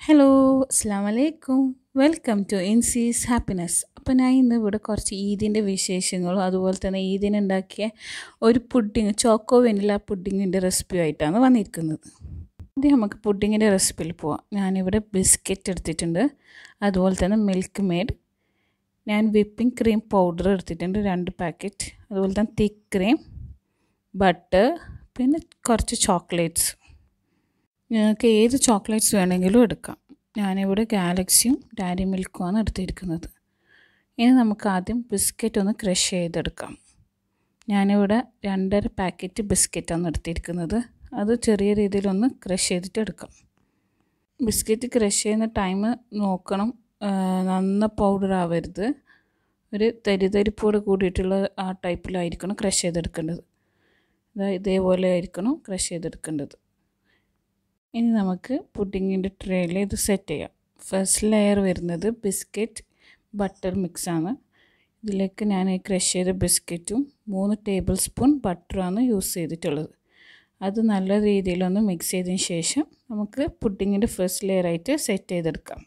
hello അസ്സാം വലൈക്കും welcome to ഇൻസീസ് happiness അപ്പോൾ ഞാൻ ഇന്ന് ഇവിടെ കുറച്ച് ഈദിൻ്റെ വിശേഷങ്ങളും അതുപോലെ തന്നെ ഈദിന് ഉണ്ടാക്കിയ ഒരു പുഡിങ് ചോക്കോ വെനില പുഡിങ്ങിൻ്റെ റെസിപ്പി ആയിട്ടാണ് വന്നിരിക്കുന്നത് ആദ്യം നമുക്ക് പുഡിങ്ങിൻ്റെ റെസിപ്പിയിൽ പോവാം ഞാനിവിടെ ബിസ്ക്കറ്റ് എടുത്തിട്ടുണ്ട് അതുപോലെ തന്നെ മിൽക്ക് മെയ്ഡ് ഞാൻ വിപ്പിംഗ് ക്രീം പൗഡർ എടുത്തിട്ടുണ്ട് രണ്ട് പാക്കറ്റ് അതുപോലെ തന്നെ തിക്ക് ക്രീം ബട്ടർ പിന്നെ കുറച്ച് ചോക്ലേറ്റ്സ് നിങ്ങൾക്ക് ഏത് ചോക്ലേറ്റ്സ് വേണമെങ്കിലും എടുക്കാം ഞാനിവിടെ ഗാലക്സിയും ഡാരി മിൽക്കുമാണ് എടുത്തിരിക്കുന്നത് ഇനി നമുക്ക് ആദ്യം ബിസ്ക്കറ്റ് ഒന്ന് ക്രഷ് ചെയ്തെടുക്കാം ഞാനിവിടെ രണ്ടര പാക്കറ്റ് ബിസ്ക്കറ്റാണ് എടുത്തിരിക്കുന്നത് അത് ചെറിയ രീതിയിലൊന്ന് ക്രഷ് ചെയ്തിട്ട് എടുക്കാം ബിസ്ക്കറ്റ് ക്രഷ് ചെയ്യുന്ന ടൈം നോക്കണം നന്ന പൗഡർ ആവരുത് ഒരു തരിതരിപ്പോട് കൂടിയിട്ടുള്ള ആ ടൈപ്പിലായിരിക്കണം ക്രഷ് ചെയ്തെടുക്കേണ്ടത് ഇതേപോലെ ആയിരിക്കണം ക്രഷ് ചെയ്തെടുക്കേണ്ടത് ഇനി നമുക്ക് പുഡിങ്ങിൻ്റെ ട്രേയിൽ ഇത് സെറ്റ് ചെയ്യാം ഫസ്റ്റ് ലെയർ വരുന്നത് ബിസ്ക്കറ്റ് ബട്ടർ മിക്സാണ് ഇതിലേക്ക് ഞാൻ ഈ ക്രഷ് ചെയ്ത ബിസ്ക്കറ്റും മൂന്ന് ടേബിൾ സ്പൂൺ ബട്ടറാണ് യൂസ് ചെയ്തിട്ടുള്ളത് അത് നല്ല രീതിയിലൊന്ന് മിക്സ് ചെയ്തതിന് ശേഷം നമുക്ക് പുഡിങ്ങിൻ്റെ ഫസ്റ്റ് ലെയർ ആയിട്ട് സെറ്റ് ചെയ്തെടുക്കാം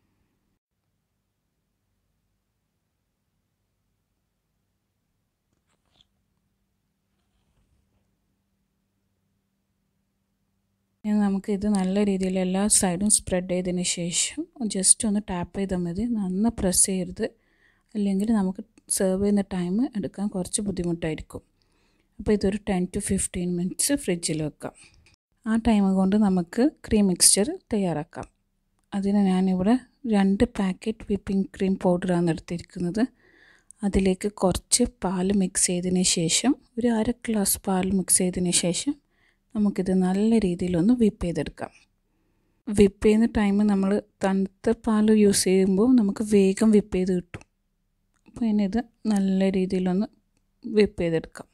ഇനി നമുക്ക് ഇത് നല്ല രീതിയിൽ എല്ലാ സൈഡും സ്പ്രെഡ് ചെയ്തതിന് ശേഷം ജസ്റ്റ് ഒന്ന് ടാപ്പ് ചെയ്താൽ മതി നന്ന പ്രസ് ചെയ്യരുത് അല്ലെങ്കിൽ നമുക്ക് സെർവ് ചെയ്യുന്ന ടൈം എടുക്കാൻ കുറച്ച് ബുദ്ധിമുട്ടായിരിക്കും അപ്പോൾ ഇതൊരു ടെൻ ടു ഫിഫ്റ്റീൻ മിനിറ്റ്സ് ഫ്രിഡ്ജിൽ വെക്കാം ആ ടൈം കൊണ്ട് നമുക്ക് ക്രീം മിക്സ്ചർ തയ്യാറാക്കാം അതിന് ഞാനിവിടെ രണ്ട് പാക്കറ്റ് വിപ്പിംഗ് ക്രീം പൗഡറാണ് എടുത്തിരിക്കുന്നത് അതിലേക്ക് കുറച്ച് പാൽ മിക്സ് ചെയ്തതിന് ശേഷം ഒരു അര ഗ്ലാസ് പാൽ മിക്സ് ചെയ്തതിന് ശേഷം നമുക്കിത് നല്ല രീതിയിലൊന്ന് വിപ്പ് ചെയ്തെടുക്കാം വിപ്പ് ചെയ്യുന്ന ടൈം നമ്മൾ തണുത്ത പാൽ യൂസ് ചെയ്യുമ്പോൾ നമുക്ക് വേഗം വിപ്പ് ചെയ്ത് കിട്ടും അപ്പോൾ ഇനി ഇത് നല്ല രീതിയിലൊന്ന് വിപ്പ് ചെയ്തെടുക്കാം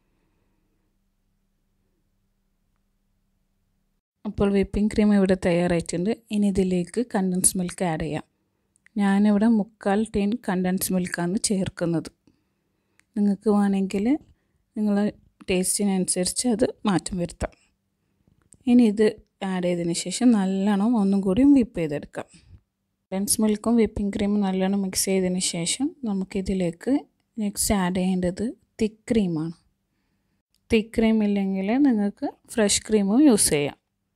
അപ്പോൾ വിപ്പിംഗ് ക്രീം ഇവിടെ തയ്യാറായിട്ടുണ്ട് ഇനി ഇതിലേക്ക് കണ്ടൻസ് മിൽക്ക് ആഡ് ചെയ്യാം ഞാനിവിടെ മുക്കാൽ ടീൻ കണ്ടൻസ് മിൽക്കാണ് ചേർക്കുന്നത് നിങ്ങൾക്ക് വേണമെങ്കിൽ നിങ്ങൾ ടേസ്റ്റിനനുസരിച്ച് അത് മാറ്റം വരുത്താം ഇനി ഇത് ആഡ് ചെയ്തതിന് ശേഷം നല്ലോണം ഒന്നും കൂടി വിപ്പ് ചെയ്തെടുക്കാം കണ്ടൻസ് മിൽക്കും വിപ്പിംഗ് ക്രീമും നല്ലോണം മിക്സ് ചെയ്തതിന് ശേഷം നമുക്കിതിലേക്ക് നെക്സ്റ്റ് ആഡ് ചെയ്യേണ്ടത് തിക്ക് ക്രീമാണ് തിക്ക് ക്രീം ഇല്ലെങ്കിൽ നിങ്ങൾക്ക് ഫ്രഷ് ക്രീമും യൂസ് ചെയ്യാം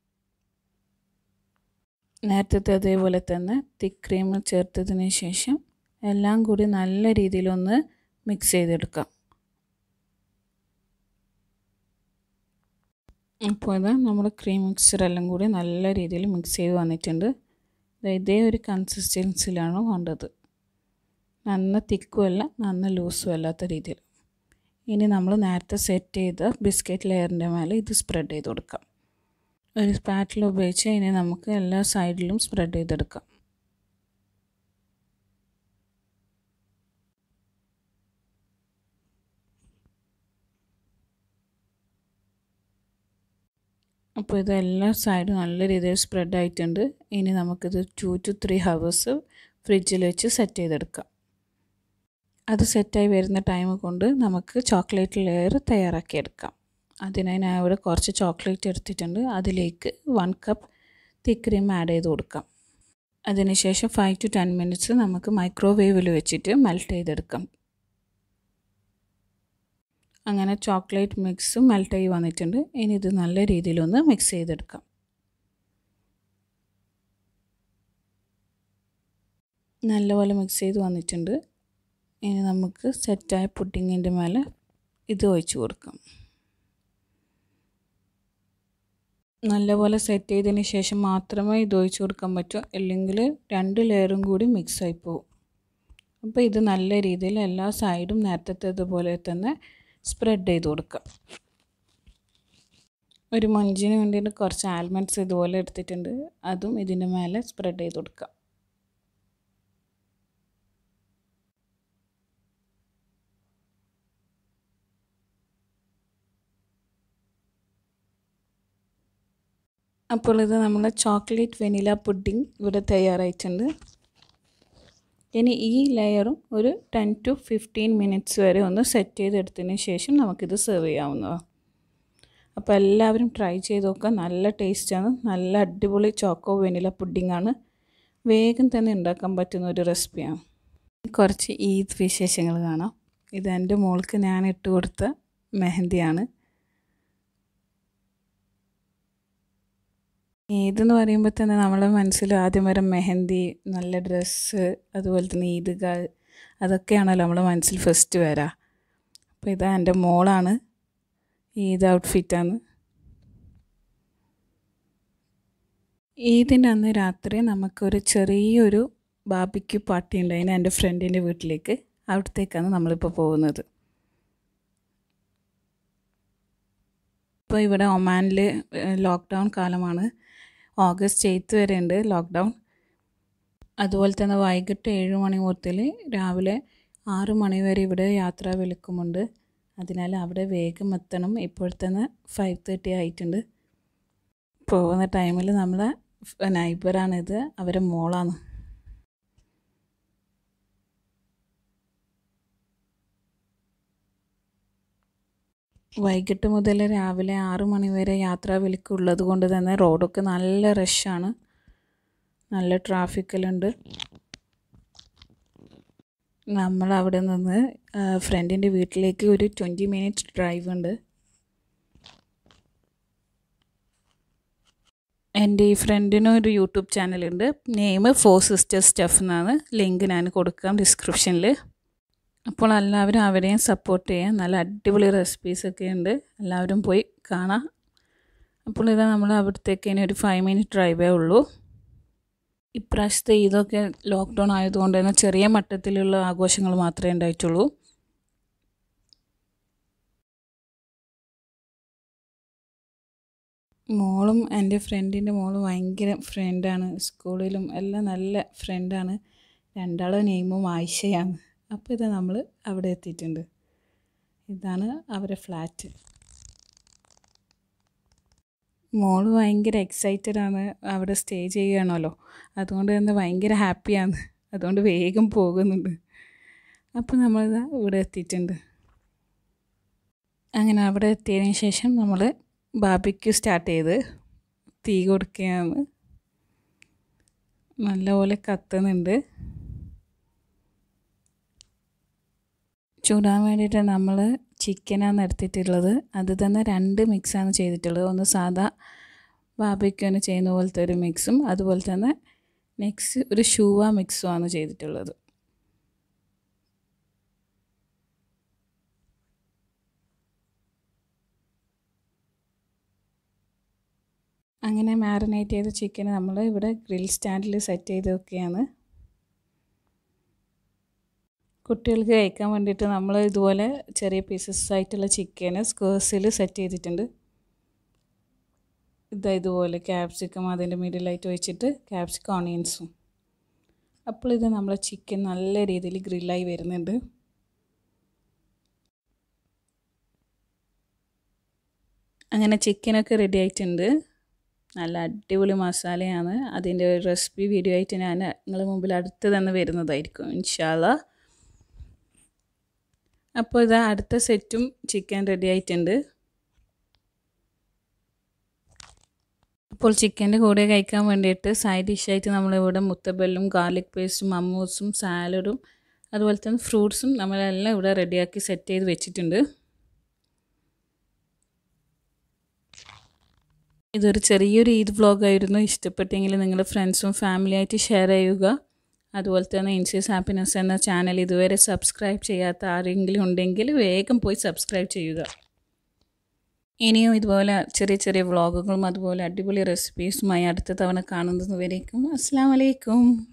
നേരത്തെ അതേപോലെ തന്നെ തിക്ക് ക്രീം ചേർത്തതിന് ശേഷം എല്ലാം കൂടി നല്ല രീതിയിലൊന്ന് മിക്സ് ചെയ്തെടുക്കാം അപ്പോൾ ഇത് നമ്മൾ ക്രീം മിക്സ്ചറെല്ലാം കൂടി നല്ല രീതിയിൽ മിക്സ് ചെയ്ത് വന്നിട്ടുണ്ട് ഇതേ ഒരു കൺസിസ്റ്റൻസിലാണ് വേണ്ടത് നന്ന തിക്കുമല്ല നന്ന ലൂസും അല്ലാത്ത രീതിയിൽ ഇനി നമ്മൾ നേരത്തെ സെറ്റ് ചെയ്ത ബിസ്ക്കറ്റ് ലെയറിൻ്റെ മേലെ ഇത് സ്പ്രെഡ് ചെയ്ത് കൊടുക്കാം ഒരു സ്പാറ്റിൽ ഉപയോഗിച്ച് ഇനി നമുക്ക് എല്ലാ സൈഡിലും സ്പ്രെഡ് ചെയ്തെടുക്കാം അപ്പോൾ ഇത് എല്ലാ സൈഡും നല്ല രീതിയിൽ സ്പ്രെഡ് ആയിട്ടുണ്ട് ഇനി നമുക്കിത് ടു ടു ത്രീ ഹവേഴ്സ് ഫ്രിഡ്ജിൽ വെച്ച് സെറ്റ് ചെയ്തെടുക്കാം അത് സെറ്റായി വരുന്ന ടൈം കൊണ്ട് നമുക്ക് ചോക്ലേറ്റ് ലെയർ തയ്യാറാക്കിയെടുക്കാം അതിനായി ഞാൻ ഇവിടെ കുറച്ച് ചോക്ലേറ്റ് എടുത്തിട്ടുണ്ട് അതിലേക്ക് one cup thick cream add ചെയ്ത് കൊടുക്കാം അതിനുശേഷം ഫൈവ് ടു ടെൻ മിനിറ്റ്സ് നമുക്ക് മൈക്രോവേവിൽ വെച്ചിട്ട് മെൽറ്റ് ചെയ്തെടുക്കാം അങ്ങനെ ചോക്ലേറ്റ് മിക്സ് മെൽറ്റ് ആയി വന്നിട്ടുണ്ട് ഇനി ഇത് നല്ല രീതിയിലൊന്ന് മിക്സ് ചെയ്തെടുക്കാം നല്ലപോലെ മിക്സ് ചെയ്ത് വന്നിട്ടുണ്ട് ഇനി നമുക്ക് സെറ്റായ പുഡിങ്ങിൻ്റെ മേലെ ഇത് ഒഴിച്ച് കൊടുക്കാം നല്ലപോലെ സെറ്റ് ചെയ്തതിന് ശേഷം മാത്രമേ ഇത് ഒഴിച്ച് കൊടുക്കാൻ പറ്റൂ അല്ലെങ്കിൽ രണ്ട് ലെയറും കൂടി മിക്സായി പോകും അപ്പോൾ ഇത് നല്ല രീതിയിൽ എല്ലാ സൈഡും നേരത്തേതുപോലെ തന്നെ സ്പ്രെഡ് ചെയ്ത് കൊടുക്കാം ഒരു മഞ്ചിന് വേണ്ടിയിട്ട് കുറച്ച് ആൽമണ്ട്സ് ഇതുപോലെ എടുത്തിട്ടുണ്ട് അതും ഇതിൻ്റെ മേലെ സ്പ്രെഡ് ചെയ്ത് കൊടുക്കാം അപ്പോൾ ഇത് നമ്മളെ ചോക്ലേറ്റ് വെനില പുഡിംഗ് ഇവിടെ തയ്യാറായിട്ടുണ്ട് ഇനി ഈ ലെയറും ഒരു ടെൻ ടു ഫിഫ്റ്റീൻ മിനിറ്റ്സ് വരെ ഒന്ന് സെറ്റ് ചെയ്തെടുത്തതിന് ശേഷം നമുക്കിത് സെർവ് ചെയ്യാവുന്നതാണ് അപ്പോൾ എല്ലാവരും ട്രൈ ചെയ്ത് നോക്കുക നല്ല ടേസ്റ്റാണ് നല്ല അടിപൊളി ചോക്കോ വെനില പുഡിങ്ങാണ് വേഗം തന്നെ ഉണ്ടാക്കാൻ പറ്റുന്ന ഒരു റെസിപ്പിയാണ് കുറച്ച് ഈദ് വിശേഷങ്ങൾ കാണാം ഇത് എൻ്റെ മോൾക്ക് ഞാൻ ഇട്ട് കൊടുത്ത മെഹന്തിയാണ് ഈദെന്ന് പറയുമ്പോൾ തന്നെ നമ്മളെ മനസ്സിൽ ആദ്യം വരെ മെഹന്തി നല്ല ഡ്രസ്സ് അതുപോലെ തന്നെ ഈദ്ഗാൾ അതൊക്കെയാണല്ലോ നമ്മുടെ മനസ്സിൽ ഫസ്റ്റ് വരാ അപ്പോൾ ഇതാ എൻ്റെ മോളാണ് ഈദ് ഔട്ട്ഫിറ്റാണ് ഈദിൻ്റെ അന്ന് രാത്രി നമുക്കൊരു ചെറിയൊരു ബാബിക്യു പാർട്ടി ഉണ്ടായിന് എൻ്റെ ഫ്രണ്ടിൻ്റെ വീട്ടിലേക്ക് അവിടത്തേക്കാണ് നമ്മളിപ്പോൾ പോകുന്നത് ഇപ്പോൾ ഇവിടെ ഒമാനിൽ ലോക്ക്ഡൗൺ കാലമാണ് ഓഗസ്റ്റ് എയ്ത്ത് വരെ ഉണ്ട് ലോക്ക്ഡൗൺ അതുപോലെ തന്നെ വൈകിട്ട് ഏഴ് മണി മുതൽ രാവിലെ ആറ് മണി വരെ ഇവിടെ യാത്രാ വിലക്കുമുണ്ട് അതിനാൽ അവിടെ വേഗം എത്തണം ഇപ്പോഴത്തന്നെ ഫൈവ് തേർട്ടി ആയിട്ടുണ്ട് പോകുന്ന ടൈമിൽ നമ്മളെ നൈബറാണിത് അവരെ മോളാണ് വൈകിട്ട് മുതൽ രാവിലെ ആറ് മണി വരെ യാത്രാ വിലക്കുള്ളത് കൊണ്ട് തന്നെ റോഡൊക്കെ നല്ല റഷാണ് നല്ല ട്രാഫിക്കലുണ്ട് നമ്മൾ അവിടെ നിന്ന് ഫ്രണ്ടിൻ്റെ വീട്ടിലേക്ക് ഒരു ട്വൻറ്റി മിനിറ്റ്സ് ഡ്രൈവ് ഉണ്ട് എൻ്റെ ഈ ഫ്രണ്ടിന് ഒരു യൂട്യൂബ് ചാനലുണ്ട് നെയിം ഫോർ സിസ്റ്റേഴ്സ് സ്റ്റഫ് എന്നാണ് ലിങ്ക് ഞാൻ കൊടുക്കാം ഡിസ്ക്രിപ്ഷനിൽ അപ്പോൾ എല്ലാവരും അവരെയും സപ്പോർട്ട് ചെയ്യാം നല്ല അടിപൊളി റെസിപ്പീസൊക്കെ ഉണ്ട് എല്ലാവരും പോയി കാണാം അപ്പോൾ ഇതാ നമ്മൾ അവിടത്തേക്ക് ഇനി ഒരു ഫൈവ് മിനിറ്റ് ഡ്രൈവേ ഉള്ളൂ ഇപ്രാവശ്യത്തെ ഇതൊക്കെ ലോക്ക്ഡൗൺ ആയതുകൊണ്ട് തന്നെ ചെറിയ മട്ടത്തിലുള്ള ആഘോഷങ്ങൾ മാത്രമേ ഉണ്ടായിട്ടുള്ളൂ മോളും എൻ്റെ ഫ്രണ്ടിൻ്റെ മോളും ഭയങ്കര ഫ്രണ്ടാണ് സ്കൂളിലും എല്ലാം നല്ല ഫ്രണ്ടാണ് രണ്ടാളെ നെയിമും ആയിഷയാണ് അപ്പോൾ ഇത് നമ്മൾ അവിടെ എത്തിയിട്ടുണ്ട് ഇതാണ് അവരെ ഫ്ലാറ്റ് മോള് ഭയങ്കര എക്സൈറ്റഡ് ആണ് അവിടെ സ്റ്റേ ചെയ്യുകയാണല്ലോ അതുകൊണ്ട് തന്നെ ഭയങ്കര ഹാപ്പിയാണ് അതുകൊണ്ട് വേഗം പോകുന്നുണ്ട് അപ്പോൾ നമ്മളിത് ഇവിടെ എത്തിയിട്ടുണ്ട് അങ്ങനെ അവിടെ എത്തിയതിന് ശേഷം നമ്മൾ ബാബിക്ക് സ്റ്റാർട്ട് ചെയ്ത് തീ കൊടുക്കുകയാണ് നല്ലപോലെ കത്തുന്നുണ്ട് ചൂടാൻ വേണ്ടിയിട്ട് നമ്മൾ ചിക്കനാണ് എടുത്തിട്ടുള്ളത് അത് തന്നെ രണ്ട് മിക്സാണ് ചെയ്തിട്ടുള്ളത് ഒന്ന് സാധാ ബാബിക്യൂന് ചെയ്യുന്ന പോലത്തെ ഒരു മിക്സും അതുപോലെ തന്നെ നെക്സ്റ്റ് ഒരു ഷൂവ മിക്സുമാണ് ചെയ്തിട്ടുള്ളത് അങ്ങനെ മാറിനേറ്റ് ചെയ്ത ചിക്കൻ നമ്മൾ ഇവിടെ ഗ്രിൽ സ്റ്റാൻഡിൽ സെറ്റ് ചെയ്ത് വെക്കുകയാണ് കുട്ടികൾക്ക് കഴിക്കാൻ വേണ്ടിയിട്ട് നമ്മൾ ഇതുപോലെ ചെറിയ പീസസ് ആയിട്ടുള്ള ചിക്കന് സ്ക്വേഴ്സിൽ സെറ്റ് ചെയ്തിട്ടുണ്ട് ഇതാ ഇതുപോലെ ക്യാപ്സിക്കം അതിൻ്റെ മിഡിലായിട്ട് വെച്ചിട്ട് ക്യാപ്സിക്കം ഓണിയൻസും അപ്പോൾ ഇത് നമ്മളെ ചിക്കൻ നല്ല രീതിയിൽ ഗ്രില്ലായി വരുന്നുണ്ട് അങ്ങനെ ചിക്കനൊക്കെ റെഡി ആയിട്ടുണ്ട് നല്ല അടിപൊളി മസാലയാണ് അതിൻ്റെ ഒരു റെസിപ്പി വീഡിയോ ആയിട്ട് ഞാൻ നിങ്ങളുടെ മുമ്പിൽ അടുത്ത് തന്നെ വരുന്നതായിരിക്കും ഇൻഷാല്ല അപ്പോൾ ഇതാ അടുത്ത സെറ്റും ചിക്കൻ റെഡി ആയിട്ടുണ്ട് അപ്പോൾ ചിക്കൻ്റെ കൂടെ കഴിക്കാൻ വേണ്ടിയിട്ട് സൈഡ് ഡിഷായിട്ട് നമ്മളിവിടെ മുത്തബെല്ലും ഗാർലിക് പേസ്റ്റും മമ്മൂസും സാലഡും അതുപോലെ തന്നെ ഫ്രൂട്ട്സും നമ്മളെല്ലാം ഇവിടെ റെഡിയാക്കി സെറ്റ് ചെയ്ത് വെച്ചിട്ടുണ്ട് ഇതൊരു ചെറിയൊരു ഈദ് വ്ളോഗായിരുന്നു ഇഷ്ടപ്പെട്ടെങ്കിൽ നിങ്ങൾ ഫ്രണ്ട്സും ഫാമിലിയായിട്ട് ഷെയർ ചെയ്യുക അതുപോലെ തന്നെ ഇൻസിയസ് ഹാപ്പിനെസ് എന്ന ചാനൽ ഇതുവരെ സബ്സ്ക്രൈബ് ചെയ്യാത്ത ആരെങ്കിലും ഉണ്ടെങ്കിൽ വേഗം പോയി സബ്സ്ക്രൈബ് ചെയ്യുക ഇനിയും ഇതുപോലെ ചെറിയ ചെറിയ വ്ളോഗുകളും അതുപോലെ അടിപൊളി റെസിപ്പീസുമായി അടുത്ത തവണ കാണുന്നത് വരേക്കും അസ്സാം വലൈക്കും